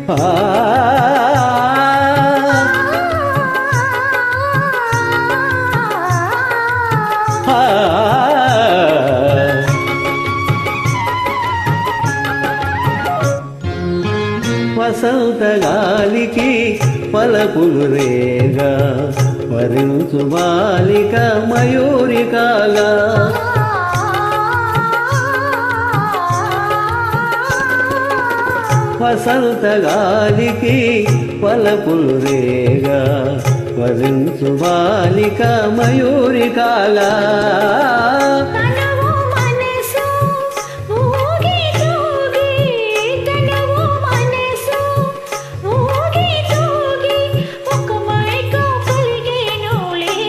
వసంత గాలికి పలపులు రేగా వరించు బాలిక మయూరికాగా వసంత గాలికి పలపులు రేగా వరించు బాలిక మయూరికాగా తనవు మనసు ఊగి తూగి తనవు మనసు ఊగి తూగి ఒక మైకం కలిగేనులే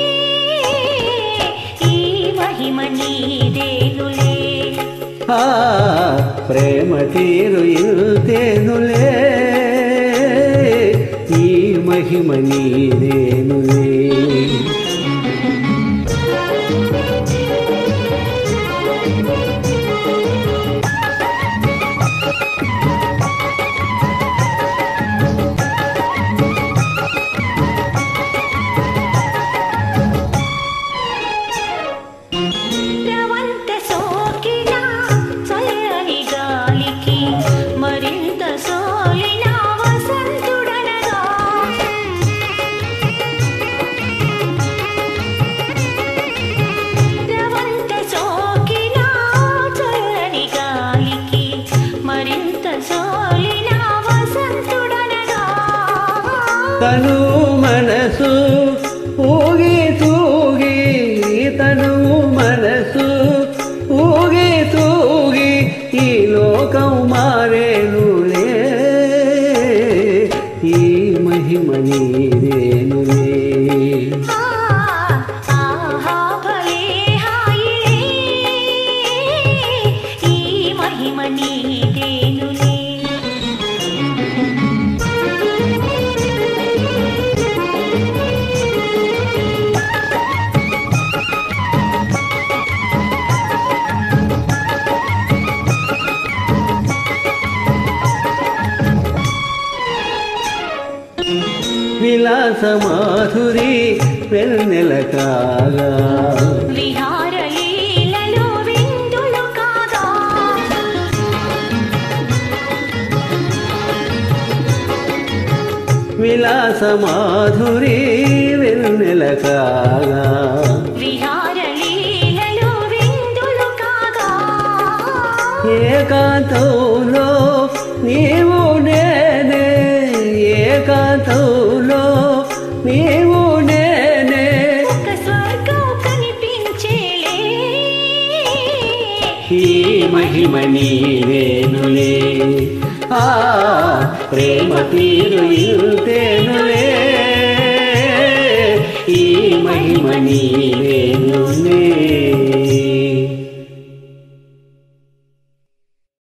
ఈ మహిమ నీదేనులే ఆ ప్రేమ తీరు ఇంతేనులే ఈ మహిమ నీదేనులే రవంత సోకిన చల్లని గాలికి మరింత సోలిన వసంతుడనగా రవంత సోకిన చల్లని గాలికి మరింత సోలిన వసంతుడనగా తను మనసు ఊగి తూగి తను మనసు ఊగి తూగి ఈ లోకం మారేనులే ఈ మహిమ నీదేనులే ఆహా భలే హాయిలే ఈ మహిమ నీదేనులే విలాస మాధురి వెన్నెల కాగా విహార లీలలో విందులు కాగా విలాస మాధురి వెన్నెల కాగా విహార లీలలో విందులు కాగా ఏకాంతంలో నీవు నేనే ఏకాంతంలో నీవు నేనే ఒక స్వర్గం కనిపించేలే ఈ మహిమ నీవేనులే ఆ ప్రేమ తీరు ఇంతేనులే ఈ మహిమ నీవే